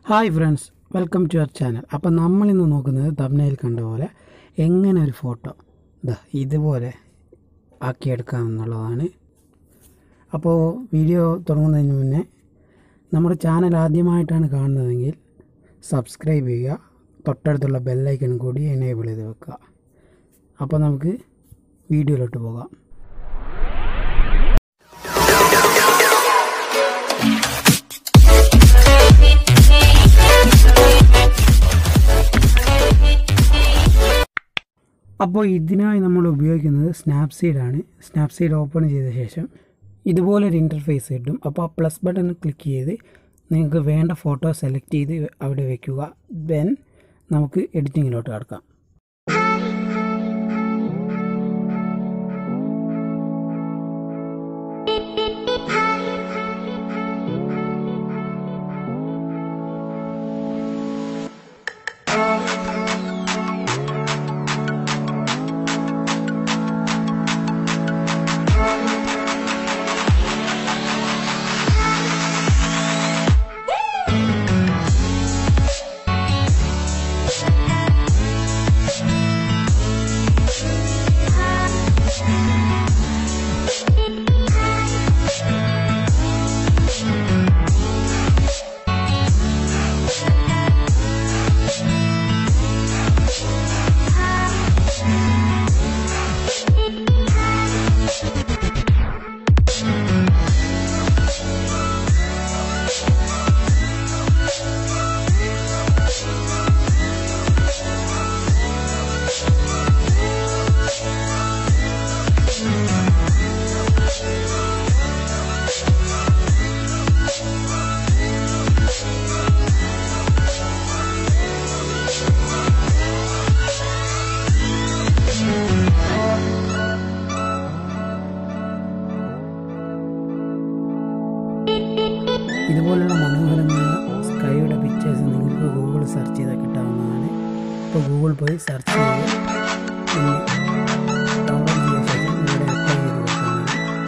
hi friends welcome to our channel അപ്പോൾ നമ്മളിന്ന് നോക്കുന്നത് തമിഴ്നയിൽ കണ്ട പോലെ എങ്ങനെ ഒരു ഫോട്ടോ ഇതാ ഇതുപോലെ ആക്കിയെടുക്കാം എന്നുള്ളതാണ് അപ്പോൾ വീഡിയോ തുടങ്ങുന്നതിന് മുന്നേ നമ്മുടെ ചാനൽ ആദ്യമായിട്ടാണ് കാണുന്നതെങ്കിൽ സബ്സ്ക്രൈബ് ചെയ്യുക തൊട്ടടുത്തുള്ള ബെല്ലൈക്കൺ കൂടി എനേബിൾ ചെയ്ത് വെക്കുക അപ്പോൾ നമുക്ക് വീഡിയോയിലോട്ട് പോകാം അപ്പോൾ ഇതിനായി നമ്മൾ ഉപയോഗിക്കുന്നത് സ്നാപ്സീഡാണ് സ്നാപ്സീഡ് ഓപ്പൺ ചെയ്ത ശേഷം ഇതുപോലൊരു ഇൻ്റർഫേസ് കിട്ടും അപ്പോൾ ആ പ്ലസ് ബട്ടൺ ക്ലിക്ക് ചെയ്ത് നിങ്ങൾക്ക് വേണ്ട ഫോട്ടോ സെലക്ട് ചെയ്ത് അവിടെ വെക്കുക ദെൻ നമുക്ക് എഡിറ്റിങ്ങിലോട്ട് കടക്കാം ഇതുപോലുള്ള മനോഹരമായ സ്കൈയുടെ പിക്ചേഴ്സ് നിങ്ങൾക്ക് ഗൂഗിൾ സെർച്ച് ചെയ്താൽ കിട്ടാവുന്നതാണ് ഇപ്പോൾ ഗൂഗിൾ പോയി സെർച്ച് ചെയ്ത് ഡൗൺലോഡ് ചെയ്ത ശേഷം ഇവിടെ അപ്ലൈ ചെയ്ത് കൊടുക്കുന്നത്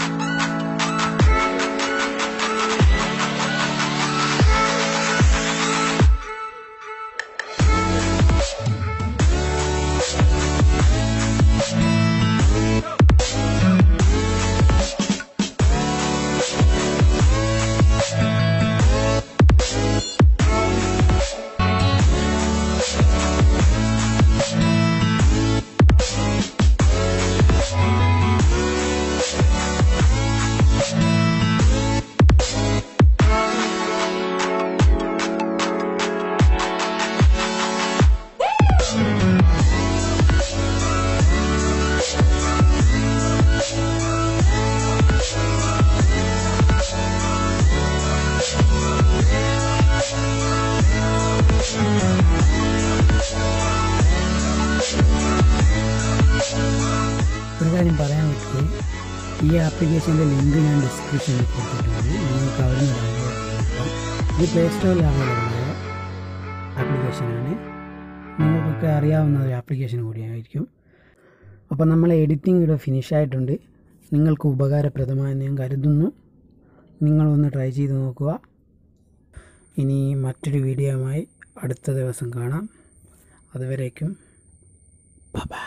ഒരു കാര്യം പറയാൻ പറ്റും ഈ ആപ്ലിക്കേഷൻ്റെ ലിങ്ക് ഞാൻ ഡിസ്ക്രിപ്ഷനിൽ കൊടുത്തിട്ടുണ്ട് നിങ്ങൾക്ക് അവിടെ നിന്ന് ഡൗൺലോഡ് ചെയ്യാം ഇത് പ്ലേ സ്റ്റോറിൽ അവൈലബിളായ ആപ്ലിക്കേഷനാണ് നിങ്ങൾക്കൊക്കെ അറിയാവുന്ന ഒരു ആപ്ലിക്കേഷൻ കൂടിയായിരിക്കും അപ്പോൾ നമ്മളെ എഡിറ്റിംഗ് ഇവിടെ ഫിനിഷ് ആയിട്ടുണ്ട് നിങ്ങൾക്ക് ഉപകാരപ്രദമായെന്ന് ഞാൻ കരുതുന്നു നിങ്ങളൊന്ന് ട്രൈ ചെയ്ത് നോക്കുക ഇനി മറ്റൊരു വീഡിയോയുമായി അടുത്ത ദിവസം കാണാം അതുവരേക്കും ബൈ